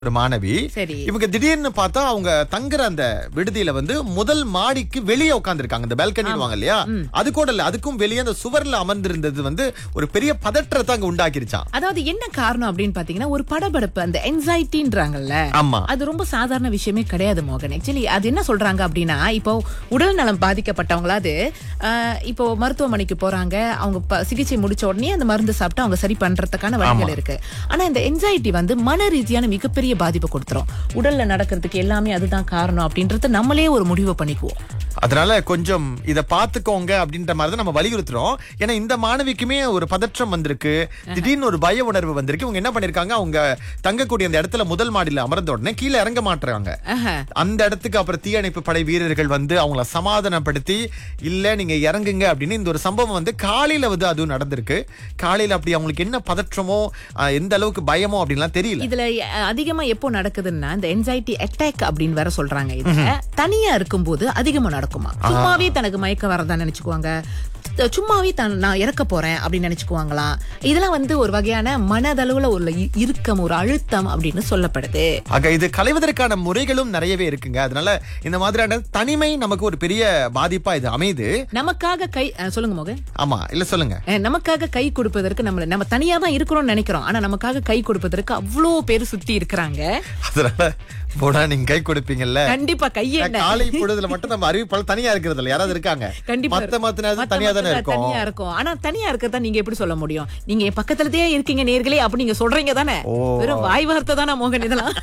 ஒரு மாணவி சரி. இவங்க திடீர்னு பார்த்தா அவங்க தங்குற அந்த விடுதியில வந்து முதல் மாடிக்கு வெளியே உட்கார்ந்திருக்காங்க இந்த பால்கனிவாங்க இல்லையா அது கூட இல்ல அதுக்கும் வெளியே அந்த சுவர்ல அமர்ந்திருந்தது வந்து ஒரு பெரிய பதற்றத்தை அங்க உண்டாக்கிருச்சான் அதாவது என்ன காரணம் அப்படின்னு பாத்தீங்கன்னா ஒரு படபடப்பு அந்த என்சைட்டின்றாங்கல்ல ஆமா அது ரொம்ப சாதாரண விஷயமே கிடையாது மோகன் ஆக்சுவலி அது என்ன சொல்றாங்க அப்படின்னா இப்போ உடல் நலம் பாதிக்கப்பட்டவங்களாவது ஆஹ், இப்போ மருத்துவமனைக்கு போறாங்க அவங்க ப- சிகிச்சை முடிச்ச உடனே அந்த மருந்து சாப்பிட்டு அவங்க சரி பண்றதுக்கான வழிகள் இருக்கு ஆனா இந்த என்சைட்டி வந்து மன ரீதியான மிகப்பெரிய பாதிப்பை கொடுத்துரும் உடல்ல நடக்கிறதுக்கு எல்லாமே அதுதான் காரணம் அப்படின்றத நம்மளே ஒரு முடிவு பண்ணிக்குவோம் அதனால கொஞ்சம் இத பாத்துக்கோங்க அப்படின்ற மாதிரி தான் நம்ம வலியுறுத்துறோம் ஏன்னா இந்த மாணவிக்குமே ஒரு பதற்றம் வந்திருக்கு திடீர்னு ஒரு பய உணர்வு வந்திருக்கு இவங்க என்ன பண்ணிருக்காங்க அவங்க தங்கக்கூடிய அந்த இடத்துல முதல் மாடியில அமர்ந்த உடனே கீழே இறங்க மாட்டுறாங்க ஆஹா. அந்த இடத்துக்கு அப்புறம் தீயணைப்பு படை வீரர்கள் வந்து அவங்கள சமாதானப்படுத்தி இல்ல நீங்க இறங்குங்க அப்படின்னு இந்த ஒரு சம்பவம் வந்து காலையில வந்து அதுவும் நடந்திருக்கு காலையில அப்படி அவங்களுக்கு என்ன பதற்றமோ ஆஹ், எந்த அளவுக்கு பயமோ அப்படின்லாம் தெரியல இதுல அஹ், அதிகமா எப்போ நடக்குதுன்னா இந்த என்சைட்டி அட்டாக் அப்படின்னு வேற சொல்றாங்க இது தனியா இருக்கும்போது அதிகமா நடக்குமா சும்மாவே தனக்கு மயக்கம் வரதான் நினைச்சுக்குவாங்க த- சும்மாவே தான் நான் இறக்க போறேன் அப்படின்னு நினைச்சுக்குவாங்களாம் இதெல்லாம் வந்து ஒரு வகையான மனதளவுல ஒரு இ- இறுக்கம் ஒரு அழுத்தம் அப்படின்னு சொல்லப்படுது ஆக இது களைவதற்கான முறைகளும் நிறையவே இருக்குங்க அதனால இந்த மாதிரியான தனிமை நமக்கு ஒரு பெரிய பாதிப்பா இது அமையுது நமக்காக கை அஹ், சொல்லுங்க மோகன் ஆமா இல்ல சொல்லுங்க அஹ், நமக்காக கை கொடுப்பதற்கு நம்மள நம்ம தனியா தான் இருக்கிறோம்னு நினைக்கிறோம் ஆனா நமக்காக கை கொடுப்பதற்கு அவ்வளோ பேர் சுத்தி இருக்கிறாங்க அதனால போனா நீங்க கை கொடுப்பீங்கல்ல கண்டிப்பா கையே என்ன காலை பொழுதுல மட்டும் நம்ம அறிவிப்பாளர் தனியா இருக்கிறது இல்ல யாராவது இருக்காங்க கண்டிப்பா மத்த மத்த நேரத்துல மத்த தனியா தானே மத்த இருக்கும் தனியா இருக்கும் ஆனா தனியா இருக்கிறதா நீங்க எப்படி சொல்ல முடியும் நீங்க என் பக்கத்துலதே இருக்கீங்க நேர்களே அப்படி நீங்க சொல்றீங்க தானே ஓ. வெறும் வாய் வார்த்தை தானே மோகன் இதெல்லாம்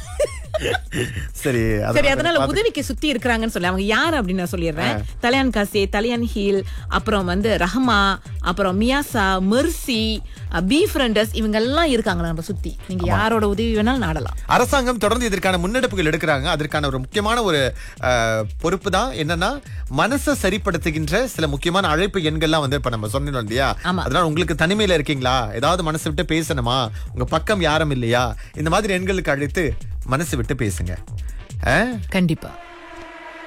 சரி அத- சரி அதனால உதவிக்கு சுத்தி இருக்கிறாங்கன்னு சொல்லி அவங்க யாரு அப்படின்னு நான் சொல்லிடுறேன் தலியான் காசே தலியான் ஹீல் அப்புறம் வந்து ரஹ்மா அப்புறம் மியாசா மெர்சி பி ஃப்ரெண்டர்ஸ் இவங்க எல்லாம் இருக்காங்களா நம்ம சுத்தி நீங்க யாரோட உதவி வேணாலும் நாடலாம் அரசாங்கம் தொடர்ந்து இதற்கான முன்னெடுப்புகள் எடுக்கிறாங்க அதற்கான ஒரு முக்கியமான ஒரு அஹ், பொறுப்பு தான் என்னன்னா மனசை சரிப்படுத்துகின்ற சில முக்கியமான அழைப்பு எண்கள்லாம் வந்து இப்ப நம்ம சொன்னோம் இல்லையா ஆமா. அதனால உங்களுக்கு தனிமையில இருக்கீங்களா ஏதாவது மனசு விட்டு பேசணுமா உங்க பக்கம் யாரும் இல்லையா இந்த மாதிரி எண்களுக்கு அழைத்து மனசு விட்டு பேசுங்க அஹ்? கண்டிப்பா